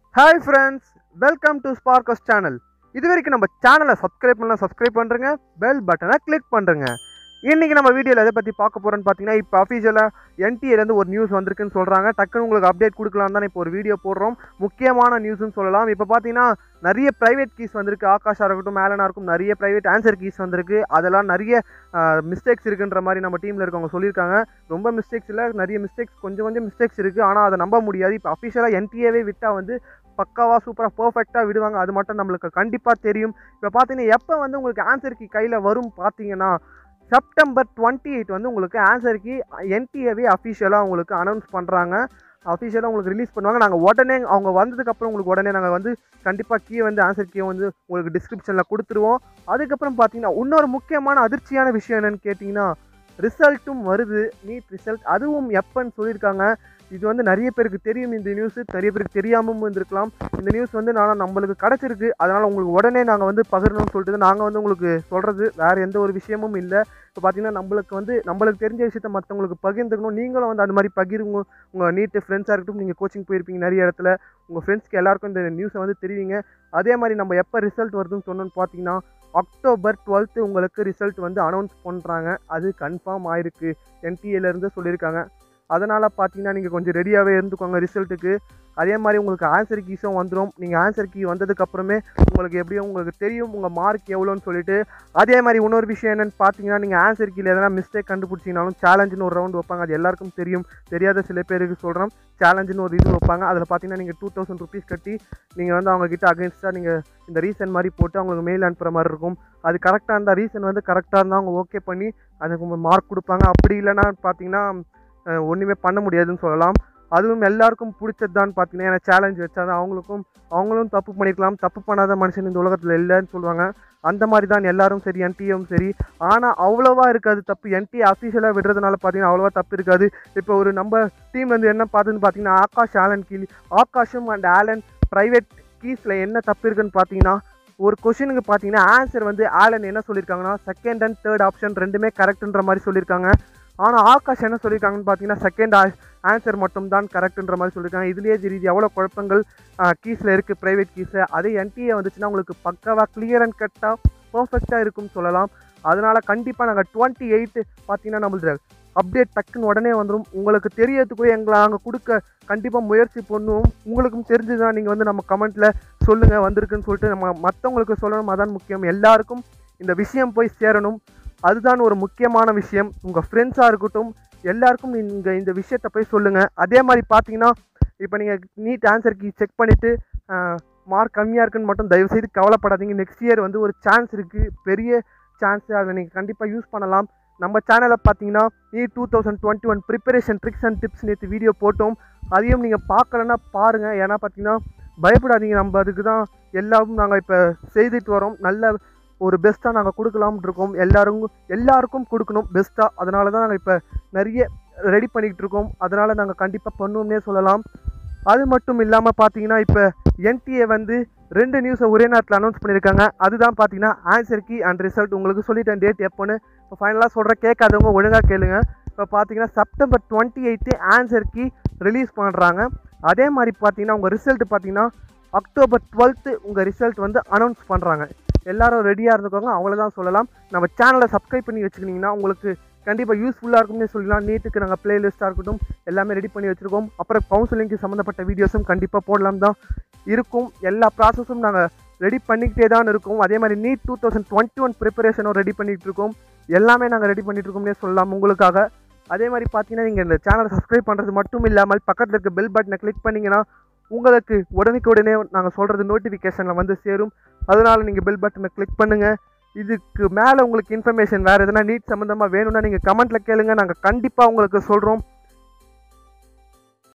hi friends welcome to ஸ்பார்க்கஸ் channel இது வரைக்கும் நம்ம சேனலை சப்ஸ்கிரைப் பண்ணலாம் சப்ஸ்கிரைப் பண்ணுறங்க பெல் பட்டனை கிளிக் பண்ணுறங்க இன்றைக்கி நம்ம வீடியோவில் எதை பற்றி பார்க்க போகிறோன்னு பார்த்தீங்கன்னா இப்போ அஃபீஷியலாக என்டிஏலேருந்து ஒரு நியூஸ் வந்திருக்குன்னு சொல்கிறாங்க டக்குன்னு உங்களுக்கு அப்டேட் கொடுக்கலாம் தான் இப்போ ஒரு வீடியோ போடுறோம் முக்கியமான நியூஸ்னு சொல்லலாம் இப்போ பார்த்தீங்கன்னா நிறைய ப்ரைவேட் கீஸ் வந்திருக்கு ஆகாஷாக இருக்கட்டும் மேலனாக இருக்கும் நிறைய ப்ரைவேட் ஆன்சர் கீஸ் வந்திருக்கு அதெல்லாம் நிறைய மிஸ்டேக்ஸ் இருக்குன்ற மாதிரி நம்ம டீமில் இருக்கவங்க சொல்லியிருக்காங்க ரொம்ப மிஸ்டேக்ஸ் இல்லை நிறைய மிஸ்டேக்ஸ் கொஞ்சம் கொஞ்சம் மிஸ்டேக்ஸ் இருக்குது ஆனால் அதை நம்ப முடியாது இப்போ அஃபிஷியலாக என்டிஏவே விட்டால் வந்து பக்காவாக சூப்பராக பர்ஃபெக்டாக விடுவாங்க அது மட்டும் நம்மளுக்கு கண்டிப்பாக தெரியும் இப்போ பார்த்தீங்கன்னா எப்போ வந்து உங்களுக்கு ஆன்சர் கீ கையில் வரும் பார்த்தீங்கன்னா செப்டம்பர் டுவெண்ட்டி எயிட் வந்து உங்களுக்கு ஆன்சர் கீ என்டிஏவே அஃபிஷியலாக உங்களுக்கு அனௌன்ஸ் பண்ணுறாங்க அஃபிஷியலாக உங்களுக்கு ரிலீஸ் பண்ணுவாங்க நாங்கள் உடனே அவங்க வந்ததுக்கப்புறம் உங்களுக்கு உடனே நாங்கள் வந்து கண்டிப்பாக கீ வந்து ஆன்சர் கீ வந்து உங்களுக்கு டிஸ்கிரிப்ஷனில் கொடுத்துருவோம் அதுக்கப்புறம் பார்த்தீங்கன்னா இன்னொரு முக்கியமான அதிர்ச்சியான விஷயம் என்னென்னு கேட்டிங்கன்னா ரிசல்ட்டும் வருது நீட் ரிசல்ட் அதுவும் எப்போன்னு சொல்லியிருக்காங்க இது வந்து நிறைய பேருக்கு தெரியும் இந்த நியூஸ் நிறைய பேருக்கு தெரியாமல் இருந்திருக்கலாம் இந்த நியூஸ் வந்து நான் நம்மளுக்கு கிடச்சிருக்கு அதனால் உங்களுக்கு உடனே நாங்கள் வந்து பகிரணும்னு சொல்லிட்டு நாங்கள் வந்து உங்களுக்கு சொல்கிறது வேறு எந்த ஒரு விஷயமும் இல்லை இப்போ பார்த்தீங்கன்னா நம்மளுக்கு வந்து நம்மளுக்கு தெரிஞ்ச விஷயத்த மற்றவங்களுக்கு பகிர்ந்துக்கணும் நீங்களும் வந்து அந்த மாதிரி பகிருங்க உங்கள் நீட்டு ஃப்ரெண்ட்ஸாக இருக்கட்டும் நீங்கள் கோச்சிங் போயிருப்பீங்க நிறைய இடத்துல உங்கள் ஃப்ரெண்ட்ஸ்க்கு எல்லாருக்கும் இந்த நியூஸை வந்து தெரிவிங்க அதே மாதிரி நம்ம எப்போ ரிசல்ட் வருதுன்னு சொன்னோன்னு பார்த்தீங்கன்னா அக்டோபர் டுவெல்த்து உங்களுக்கு ரிசல்ட் வந்து அனௌன்ஸ் பண்ணுறாங்க அது கன்ஃபார்ம் ஆயிருக்கு என்டிஏலேருந்து சொல்லியிருக்காங்க அதனால் பார்த்தீங்கன்னா நீங்கள் கொஞ்சம் ரெடியாகவே இருந்துக்கோங்க ரிசல்ட்டுக்கு அதே மாதிரி உங்களுக்கு ஆன்சர் கீஸும் வந்துடும் நீங்கள் ஆன்சர் கீ வந்ததுக்கப்புறமே உங்களுக்கு எப்படியும் உங்களுக்கு தெரியும் உங்கள் மார்க் எவ்வளோன்னு சொல்லிட்டு அதே மாதிரி இன்னொரு விஷயம் என்னென்னு பார்த்தீங்கன்னா நீங்கள் ஆன்சர் கீழே எதனா மிஸ்டேக் கண்டுபிடிச்சிங்கனாலும் சேலஞ்சுன்னு ஒரு ரவுண்ட் வைப்பாங்க அது எல்லாருக்கும் தெரியும் தெரியாத சில பேருக்கு சொல்கிறோம் சேலஞ்சுன்னு ஒரு இது வைப்பாங்க அதில் பார்த்தீங்கன்னா நீங்கள் டூ தௌசண்ட் ருபீஸ் கட்டி நீங்கள் வந்து அவங்கக்கிட்ட அகேன்ஸ்டாக நீங்கள் இந்த ரீசன் மாதிரி போட்டு அவங்களுக்கு மெயில் அனுப்புகிற மாதிரி இருக்கும் அது கரெக்டாக இருந்தால் ரீசன் வந்து கரெக்டாக இருந்தால் அவங்க ஓகே பண்ணி அதுக்கு மார்க் கொடுப்பாங்க அப்படி இல்லைன்னா பார்த்தீங்கன்னா ஒன்றுமே பண்ண முடியாதுன்னு சொல்லலாம் அதுவும் எல்லாருக்கும் பிடிச்சது பார்த்தீங்கன்னா ஏன்னா சேலஞ்ச் வச்சா தான் அவங்களுக்கும் அவங்களும் தப்பு பண்ணியிருக்கலாம் தப்பு பண்ணாத மனுஷன் இந்த உலகத்தில் இல்லைன்னு சொல்லுவாங்க அந்த மாதிரி தான் எல்லாரும் சரி என்டியும் சரி ஆனால் அவ்வளோவா இருக்காது தப்பு என்டி அஃபீஷியலாக விடுறதுனால பார்த்தீங்கன்னா அவ்வளோவா தப்பு இருக்காது இப்போ ஒரு நம்ம டீம் வந்து என்ன பார்த்துன்னு பார்த்தீங்கன்னா ஆகாஷ் ஆலன் கீழ் ஆகாஷும் அண்ட் ஆலன் ப்ரைவேட் கீஸில் என்ன தப்பு இருக்குன்னு பார்த்தீங்கன்னா ஒரு கொஷினுக்கு பார்த்தீங்கன்னா ஆன்சர் வந்து ஆலன் என்ன சொல்லியிருக்காங்கன்னா செகண்ட் அண்ட் தேர்ட் ஆப்ஷன் ரெண்டுமே கரெக்டுன்ற மாதிரி சொல்லியிருக்காங்க ஆனால் ஆகாஷ் என்ன சொல்லியிருக்காங்கன்னு பார்த்தீங்கன்னா செகண்ட் ஆன்சர் மட்டும் தான் கரெக்டுன்ற மாதிரி சொல்லியிருக்காங்க இதுலேயே தெரியுது எவ்வளோ குழப்பங்கள் கீஸில் இருக்குது ப்ரைவேட் கீஸில் அதே என்டிஏ வந்துச்சுன்னா உங்களுக்கு பக்காவாக கிளியர் அண்ட் கட்டாக பர்ஃபெக்டாக இருக்கும்னு சொல்லலாம் அதனால் கண்டிப்பாக நாங்கள் டுவெண்ட்டி எயிட்டு பார்த்தீங்கன்னா நம்மளது அப்டேட் டக்குன்னு உடனே வந்துடும் உங்களுக்கு தெரியறதுக்கும் எங்களை நாங்கள் கொடுக்க கண்டிப்பாக முயற்சி பண்ணுவோம் உங்களுக்கும் தெரிஞ்சுதான் நீங்கள் வந்து நம்ம கமெண்ட்டில் சொல்லுங்கள் வந்திருக்குன்னு சொல்லிட்டு நம்ம மற்றவங்களுக்கு சொல்லணும் அதான் முக்கியம் எல்லாருக்கும் இந்த விஷயம் போய் சேரணும் அதுதான் ஒரு முக்கியமான விஷயம் உங்கள் ஃப்ரெண்ட்ஸாக இருக்கட்டும் எல்லாருக்கும் நீங்கள் இந்த விஷயத்த போய் சொல்லுங்கள் அதே மாதிரி பார்த்தீங்கன்னா இப்போ நீங்கள் நீட் ஆன்சர் கீ செக் பண்ணிவிட்டு மார்க் கம்மியாக இருக்குன்னு மட்டும் தயவுசெய்து கவலைப்படாதீங்க நெக்ஸ்ட் இயர் வந்து ஒரு சான்ஸ் இருக்குது பெரிய சான்ஸ் அதை நீங்கள் கண்டிப்பாக யூஸ் பண்ணலாம் நம்ம சேனலில் பார்த்தீங்கன்னா NEET two thousand twenty one preparation tricks and tips நேற்று வீடியோ போட்டோம் அதையும் நீங்கள் பார்க்கலன்னா பாருங்கள் ஏன்னா பார்த்தீங்கன்னா பயப்படாதீங்க நம்ம அதுக்கு தான் எல்லாரும் நாங்கள் இப்போ செய்துட்டு வரோம் நல்ல ஒரு பெஸ்ட்டாக நாங்கள் கொடுக்கலாம்னு இருக்கோம் எல்லாரும் எல்லாருக்கும் கொடுக்கணும் பெஸ்ட்டாக அதனால தான் நாங்கள் இப்போ நிறைய ரெடி பண்ணிக்கிட்டு இருக்கோம் அதனால் நாங்கள் கண்டிப்பாக பண்ணுவோம்னே சொல்லலாம் அது மட்டும் இல்லாமல் பார்த்தீங்கன்னா இப்போ என்டிஏ வந்து ரெண்டு நியூஸை ஒரே நேரத்தில் அனௌன்ஸ் பண்ணியிருக்காங்க அதுதான் பார்த்தீங்கன்னா ஆன்சர் கீ அண்ட் ரிசல்ட் உங்களுக்கு சொல்லிட்டேன் டேட் எப்போன்னு இப்போ ஃபைனலாக சொல்கிற கேட்காதவங்க ஒழுங்காக கேளுங்க இப்போ பார்த்தீங்கன்னா September twenty eighth answer key release பண்ணுறாங்க அதே மாதிரி பார்த்தீங்கன்னா உங்கள் ரிசல்ட் பார்த்தீங்கன்னா அக்டோபர் டுவெல்த்து உங்கள் ரிசல்ட் வந்து அனௌன்ஸ் பண்ணுறாங்க எல்லாரும் ரெடியாக இருந்துக்கோங்க அவ்வளோதான் சொல்லலாம் நம்ம சேனலை சப்ஸ்கிரைப் பண்ணி வச்சுக்கிட்டிங்கன்னா உங்களுக்கு கண்டிப்பாக யூஸ்ஃபுல்லாக இருக்கும்னே சொல்லலாம் நீட்டுக்கு நாங்கள் பிளேலிஸ்ட்டாக இருக்கட்டும் எல்லாமே ரெடி பண்ணி வச்சுருக்கோம் அப்புறம் கவுன்சிலிங்க்கு சம்மந்தப்பட்ட வீடியோஸும் கண்டிப்பாக போடலாம் தான் இருக்கும் எல்லா ப்ராசஸும் நாங்கள் ரெடி பண்ணிக்கிட்டே தான் இருக்கோம் அதே மாதிரி NEET two thousand twenty one ப்ரிப்பரேஷனும் ரெடி பண்ணிகிட்டு இருக்கோம் எல்லாமே நாங்கள் ரெடி பண்ணிகிட்டு இருக்கோம்னே சொல்லலாம் உங்களுக்காக அதே மாதிரி பார்த்தீங்கன்னா நீங்கள் இந்த சேனலை சப்ஸ்கிரைப் பண்ணுறது மட்டும் இல்லாமல் பக்கத்தில் இருக்க பெல் பட்டனை கிளிக் பண்ணிங்கன்னா உங்களுக்கு உடனுக்கு உடனே நாங்கள் சொல்கிறது நோட்டிஃபிகேஷனில் வந்து சேரும் அதனால் நீங்கள் பெல் பட்டனை கிளிக் பண்ணுங்கள் இதுக்கு மேலே உங்களுக்கு இன்ஃபர்மேஷன் வேறு எதனா நீட் சம்மந்தமாக வேணும்னா நீங்கள் கமெண்ட்டில் கேளுங்க நாங்கள் கண்டிப்பாக உங்களுக்கு சொல்கிறோம்